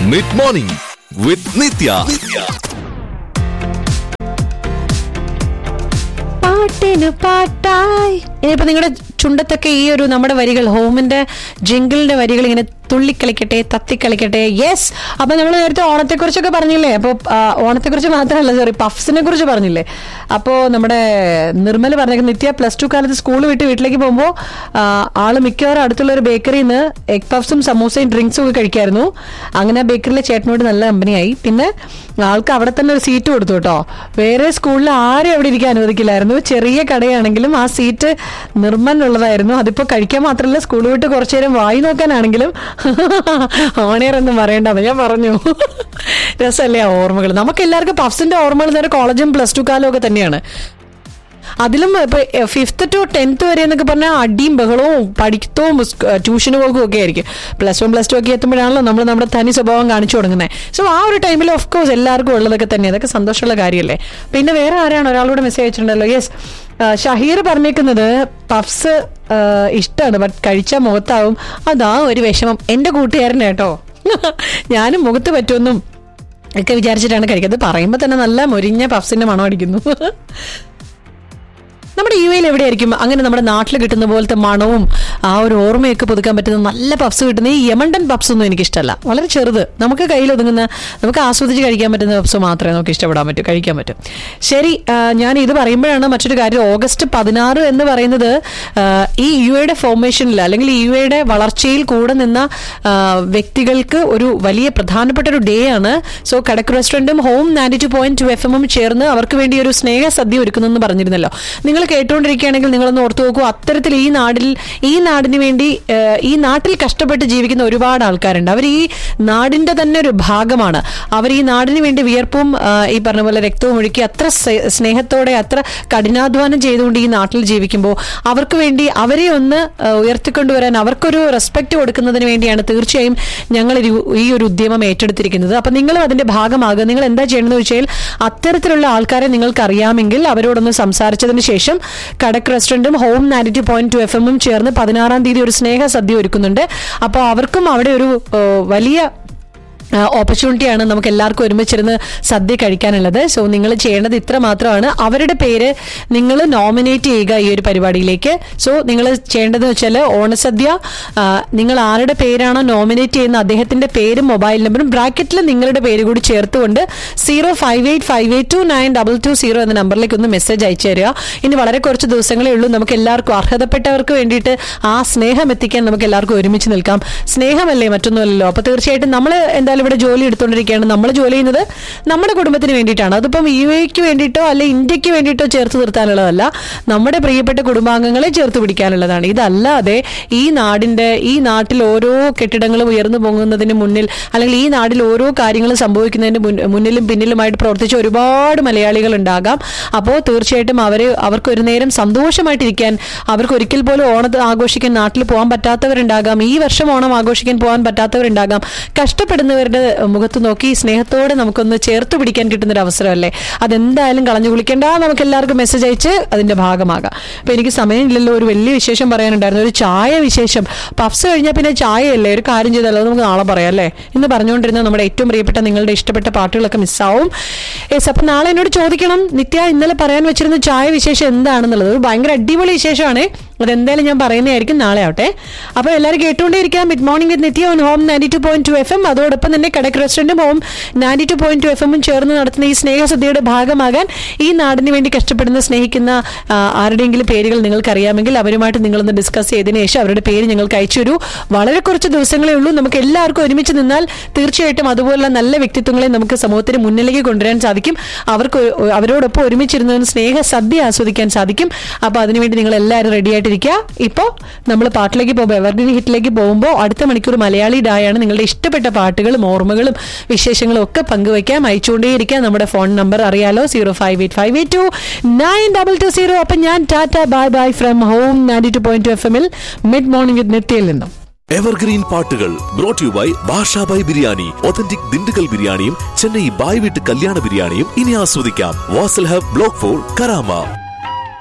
mid morning with നിത്യ പാട്ടിന് പാട്ടായി ഇനിയിപ്പോ നിങ്ങളുടെ ചുണ്ടത്തൊക്കെ ഈ ഒരു നമ്മുടെ വരികൾ ഹോമിന്റെ ജിങ്കിളിന്റെ വരികൾ ഇങ്ങനെ തുള്ളിക്കളിക്കട്ടെ തത്തിക്കളിക്കട്ടെ യെസ് അപ്പൊ നമ്മൾ നേരത്തെ ഓണത്തെ കുറിച്ചൊക്കെ പറഞ്ഞില്ലേ അപ്പൊ ഓണത്തെ കുറിച്ച് മാത്രമല്ല സോറി പഫ്സിനെ കുറിച്ച് പറഞ്ഞില്ലേ അപ്പോ നമ്മുടെ നിർമ്മല പറഞ്ഞ നിത്യ പ്ലസ് ടു കാലത്ത് സ്കൂൾ വിട്ട് വീട്ടിലേക്ക് പോകുമ്പോൾ ആള് മിക്കവാറും അടുത്തുള്ള ഒരു ബേക്കറിയിൽ നിന്ന് എഗ് പഫ്സും സമൂസയും ഡ്രിങ്ക്സും ഒക്കെ കഴിക്കായിരുന്നു അങ്ങനെ ആ ബേക്കറിയിലെ ചേട്ടനോട് നല്ല കമ്പനിയായി പിന്നെ ആൾക്ക് അവിടെ തന്നെ ഒരു സീറ്റ് കൊടുത്തു കേട്ടോ വേറെ സ്കൂളിൽ ആരും അവിടെ ഇരിക്കാൻ അനുവദിക്കില്ലായിരുന്നു ചെറിയ കടയാണെങ്കിലും ആ സീറ്റ് നിർമ്മലിനുള്ളതായിരുന്നു അതിപ്പോ കഴിക്കാൻ മാത്രമല്ല സ്കൂൾ വിട്ട് കുറച്ചു നേരം വായി നോക്കാനാണെങ്കിലും ഓണിയർ ഒന്നും പറയണ്ട ഞാൻ പറഞ്ഞു രസമല്ലേ ആ ഓർമ്മകൾ നമുക്ക് എല്ലാവർക്കും പഫ്സിന്റെ ഓർമ്മകൾ നേരെ കോളേജും പ്ലസ് ടു കാലവും ഒക്കെ തന്നെയാണ് അതിലും ഇപ്പൊ ഫിഫ്ത്ത് ടു ടെൻത്ത് വരെ എന്നൊക്കെ പറഞ്ഞാൽ അടിയും ബഹളവും പഠിത്തവും ട്യൂഷന് പോകും ഒക്കെ ആയിരിക്കും പ്ലസ് വൺ പ്ലസ് ടു ഒക്കെ എത്തുമ്പോഴാണല്ലോ നമ്മൾ നമ്മുടെ തനി സ്വഭാവം കാണിച്ചു തുടങ്ങുന്നത് സോ ആ ഒരു ടൈമിൽ ഓഫ് കോഴ്സ് എല്ലാവർക്കും ഉള്ളതൊക്കെ തന്നെ അതൊക്കെ സന്തോഷമുള്ള കാര്യമല്ലേ പിന്നെ വേറെ ആരാണ് ഒരാളോട് മെസ്സേജ് അയച്ചിട്ടുണ്ടല്ലോ യെസ് ഷഹീർ പറഞ്ഞേക്കുന്നത് പഫ്സ് ഇഷ്ടമാണ് ബട്ട് കഴിച്ച മുഖത്താവും അതാ ഒരു വിഷമം എന്റെ കൂട്ടുകാരൻ കേട്ടോ ഞാനും മുഖത്ത് പറ്റുമെന്നും ഒക്കെ വിചാരിച്ചിട്ടാണ് കഴിക്കുന്നത് പറയുമ്പോൾ തന്നെ നല്ല മൊരിഞ്ഞ പഫ്സിന്റെ മണം അടിക്കുന്നു നമ്മുടെ യു എയിൽ എവിടെയായിരിക്കും അങ്ങനെ നമ്മുടെ നാട്ടിൽ കിട്ടുന്ന പോലത്തെ മണവും ആ ഒരു ഓർമ്മയൊക്കെ പുതുക്കാൻ പറ്റുന്ന നല്ല പഫ്സ് കിട്ടുന്ന ഈ യമണ്ടൻ പഫ്സ് ഒന്നും എനിക്ക് ഇഷ്ടമല്ല വളരെ ചെറുത് നമുക്ക് കയ്യിൽ ഒതുങ്ങുന്ന നമുക്ക് ആസ്വദിച്ച് കഴിക്കാൻ പറ്റുന്ന പഫ്സ് മാത്രമേ നമുക്ക് ഇഷ്ടപ്പെടാൻ പറ്റൂ കഴിക്കാൻ പറ്റും ശരി ആ, ഞാൻ ഇത് പറയുമ്പോഴാണ് മറ്റൊരു കാര്യം ഓഗസ്റ്റ് പതിനാറ് എന്ന് പറയുന്നത് ആ, ഈ യു എയുടെ ഫോർമേഷനിൽ അല്ലെങ്കിൽ ഈ യു എയുടെ വളർച്ചയിൽ കൂടെ നിന്ന ആ, വ്യക്തികൾക്ക് ഒരു വലിയ പ്രധാനപ്പെട്ട ഒരു ഡേ ആണ് സോ കടക്ക് റെസ്റ്റോറന്റും home ninety two point two F എമ്മും ചേർന്ന് അവർക്ക് വേണ്ടി ഒരു സ്നേഹ സദ്യ ഒരുക്കുന്നെന്ന് പറഞ്ഞിരുന്നല്ലോ നിങ്ങൾ കേട്ടുകൊണ്ടിരിക്കുകയാണെങ്കിൽ നിങ്ങളൊന്ന് ഓർത്തു നോക്കൂ അത്തരത്തിൽ ഈ നാടിൽ ഈ നാടിന് വേണ്ടി ഏഹ്, ഈ നാട്ടിൽ കഷ്ടപ്പെട്ട് ജീവിക്കുന്ന ഒരുപാട് ആൾക്കാരുണ്ട് അവർ ഈ നാടിന്റെ തന്നെ ഒരു ഭാഗമാണ് അവർ ഈ നാടിന് വേണ്ടി വിയർപ്പും ആഹ്, ഈ പറഞ്ഞ പോലെ രക്തവും ഒഴുക്കി അത്ര സ്നേ- സ്നേഹത്തോടെ അത്ര കഠിനാധ്വാനം ചെയ്തുകൊണ്ട് ഈ നാട്ടിൽ ജീവിക്കുമ്പോൾ അവർക്ക് വേണ്ടി അവരെ ഒന്ന് ആഹ്, ഉയർത്തിക്കൊണ്ടുവരാൻ അവർക്കൊരു റെസ്പെക്ട് കൊടുക്കുന്നതിന് വേണ്ടിയാണ് തീർച്ചയായും ഞങ്ങൾ ഒരു- ഈ ഒരു ഉദ്യമം ഏറ്റെടുത്തിരിക്കുന്നത് അപ്പൊ നിങ്ങളും അതിന്റെ ഭാഗമാകുക നിങ്ങൾ എന്താ ചെയ്യണമെന്ന് വെച്ചാൽ അത്തരത്തിലുള്ള ആൾക്കാരെ നിങ്ങൾക്ക് അറിയാമെങ്കിൽ അവരോടൊന്ന് സംസാരിച്ചതിന് ശേഷം കടക്ക് റെസ്റ്റോറന്റും home ninety two point two F എമ്മും ചേർന്ന് പതിനാറാം തീയതി ഒരു സ്നേഹ സദ്യ ഒരുക്കുന്നുണ്ട് അപ്പോൾ അവർക്കും അവിടെ ഒരു ഏഹ്, വലിയ ഓപ്പർച്യൂണിറ്റിയാണ് നമുക്ക് എല്ലാവർക്കും ഒരുമിച്ചിരുന്ന് സദ്യ കഴിക്കാനുള്ളത് സോ നിങ്ങൾ ചെയ്യേണ്ടത് ഇത്ര മാത്രമാണ് അവരുടെ പേര് നിങ്ങൾ നോമിനേറ്റ് ചെയ്യുക ഈ ഒരു പരിപാടിയിലേക്ക് സോ നിങ്ങൾ ചെയ്യേണ്ടത് വെച്ചാൽ ഓണസദ്യ ആ, നിങ്ങൾ ആരുടെ പേരാണോ നോമിനേറ്റ് ചെയ്യുന്ന അദ്ദേഹത്തിന്റെ പേരും മൊബൈൽ നമ്പറും ബ്രാക്കറ്റിൽ നിങ്ങളുടെ പേര് കൂടി ചേർത്തുകൊണ്ട് zero five eight five eight two nine double two zero എന്ന നമ്പറിലേക്ക് ഒന്ന് മെസ്സേജ് അയച്ചു തരിക ഇനി വളരെ കുറച്ച് ദിവസങ്ങളേ ഉള്ളൂ നമുക്ക് എല്ലാവർക്കും അർഹതപ്പെട്ടവർക്ക് വേണ്ടിയിട്ട് ആ സ്നേഹം എത്തിക്കാൻ നമുക്ക് എല്ലാവർക്കും ഒരുമിച്ച് നിൽക്കാം സ്നേഹമല്ലേ മറ്റൊന്നുമല്ലല്ലോ അപ്പൊ തീർച്ചയായിട്ടും നമ്മൾ എന്തായാലും ഇവിടെ ജോലി എടുത്തുകൊണ്ടിരിക്കുകയാണ് നമ്മൾ ജോലി ചെയ്യുന്നത് നമ്മുടെ കുടുംബത്തിന് വേണ്ടിയിട്ടാണ് അതിപ്പം യു എക്ക് വേണ്ടിയിട്ടോ അല്ലെ ഇന്ത്യക്ക് വേണ്ടിയിട്ടോ ചേർത്ത് നിർത്താനുള്ളതല്ല നമ്മുടെ പ്രിയപ്പെട്ട കുടുംബാംഗങ്ങളെ ചേർത്ത് പിടിക്കാനുള്ളതാണ് ഇതല്ലാതെ ഈ നാടിന്റെ ഈ നാട്ടിൽ ഓരോ കെട്ടിടങ്ങളും ഉയർന്നു പൊങ്ങുന്നതിന് മുന്നിൽ അല്ലെങ്കിൽ ഈ നാട്ടിൽ ഓരോ കാര്യങ്ങളും സംഭവിക്കുന്നതിന് മുൻ- മുന്നിലും പിന്നിലുമായിട്ട് പ്രവർത്തിച്ച ഒരുപാട് മലയാളികൾ ഉണ്ടാകാം അപ്പോൾ തീർച്ചയായിട്ടും അവര് അവർക്ക് ഒരു നേരം സന്തോഷമായിട്ടിരിക്കാൻ അവർക്ക് ഒരിക്കൽ പോലും ഓണത്ത് ആഘോഷിക്കാൻ നാട്ടിൽ പോകാൻ പറ്റാത്തവരുണ്ടാകാം ഈ വർഷം ഓണം ആഘോഷിക്കാൻ പോകാൻ പറ്റാത്തവരുണ്ടാകാം കഷ്ടപ്പെടുന്നവരുടെ മുഖത്ത് നോക്കി സ്നേഹത്തോടെ നമുക്കൊന്ന് ചേർത്ത് പിടിക്കാൻ കിട്ടുന്ന ഒരു അവസരമല്ലേ അതെന്തായാലും കളഞ്ഞു കുളിക്കേണ്ട നമുക്ക് എല്ലാവർക്കും മെസ്സേജ് അയച്ച് അതിന്റെ ഭാഗമാകാം അപ്പൊ എനിക്ക് സമയമില്ലല്ലോ ഒരു വലിയ വിശേഷം പറയാനുണ്ടായിരുന്നു ഒരു ചായ വിശേഷം പഫ്സ് കഴിഞ്ഞാൽ പിന്നെ ചായയല്ലേ ഒരു കാര്യം ചെയ്താലോ അത് നമുക്ക് നാളെ പറയാം അല്ലേ ഇന്ന് പറഞ്ഞുകൊണ്ടിരുന്ന നമ്മുടെ ഏറ്റവും പ്രിയപ്പെട്ട നിങ്ങളുടെ ഇഷ്ടപ്പെട്ട പാട്ടുകളൊക്കെ മിസ്സാവും യെസ് അപ്പൊ നാളെ എന്നോട് ചോദിക്കണം നിത്യ ഇന്നലെ പറയാൻ വെച്ചിരുന്ന ചായ വിശേഷം എന്താണെന്നുള്ളത് ഒരു ഭയങ്കര അടിപൊളി വിശേഷമാണ് അതെന്തായാലും ഞാൻ പറയുന്നതായിരിക്കും നാളെ ആവട്ടെ അപ്പൊ എല്ലാവരും കേട്ടുകൊണ്ടേയിരിക്കാം mid morning with Nithya on home ninety two point two F M അതോടൊപ്പം തന്നെ കടക്ക് റെസ്റ്റോറന്റും home ninety two point two F എമ്മും ചേർന്ന് നടത്തുന്ന ഈ സ്നേഹസദ്യയുടെ ഭാഗമാകാൻ ഈ നാടിന് വേണ്ടി കഷ്ടപ്പെടുന്ന സ്നേഹിക്കുന്ന ആ, ആരുടെയെങ്കിലും പേരുകൾ നിങ്ങൾക്ക് അറിയാമെങ്കിൽ അവരുമായിട്ട് നിങ്ങളൊന്ന് ഡിസ്കസ് ചെയ്തതിനു ശേഷം അവരുടെ പേര് ഞങ്ങൾക്ക് അയച്ചു തരൂ വളരെ കുറച്ച് ദിവസങ്ങളേ ഉള്ളൂ നമുക്ക് എല്ലാവർക്കും ഒരുമിച്ച് നിന്നാൽ തീർച്ചയായിട്ടും അതുപോലുള്ള നല്ല വ്യക്തിത്വങ്ങളെ നമുക്ക് സമൂഹത്തിന് മുന്നിലേക്ക് കൊണ്ടുവരാൻ സാധിക്കും അവർക്ക് ഒ- അവരോടൊപ്പം ഒരുമിച്ചിരുന്നതിന് സ്നേഹ സദ്യ ആസ്വദിക്കാൻ സാധിക്കും അപ്പൊ അതിനുവേണ്ടി നിങ്ങൾ എല്ലാവരും റെഡി ആയിട്ടിരിക്കുക ഇപ്പോൾ നമ്മൾ പാട്ടിലേക്ക് പോകുമ്പോൾ എവർഗ്രീൻ ഹിറ്റിലേക്ക് പോകുമ്പോൾ അടുത്ത മണിക്കൂർ മലയാളി ഡായാണ് നിങ്ങളുടെ ഇഷ്ടപ്പെട്ട പാട്ടുകളും ഓർമ്മകളും വിശേഷങ്ങളും ഒക്കെ പങ്കുവയ്ക്കാം അയച്ചുകൊണ്ടേയിരിക്കാം നമ്മുടെ ഫോൺ നമ്പർ അറിയാലോ zero five eight five eight two nine double two zero അപ്പം ഞാൻ tata bye bye from home ninety two point two F എമ്മിൽ മിഡ് മോർണിംഗ് വിത്ത് നിത്യയിൽ നിന്നും എവർഗ്രീൻ പാട്ടുകൾ brought you by Basha Bhai biryani authentic Dindigul ബിരിയാണിയും ചെന്നൈ ബായ് വീട്ട് കല്യാണ ബിരിയാണിയും ഇനി ആസ്വദിക്കാം Vasal hub block four Karama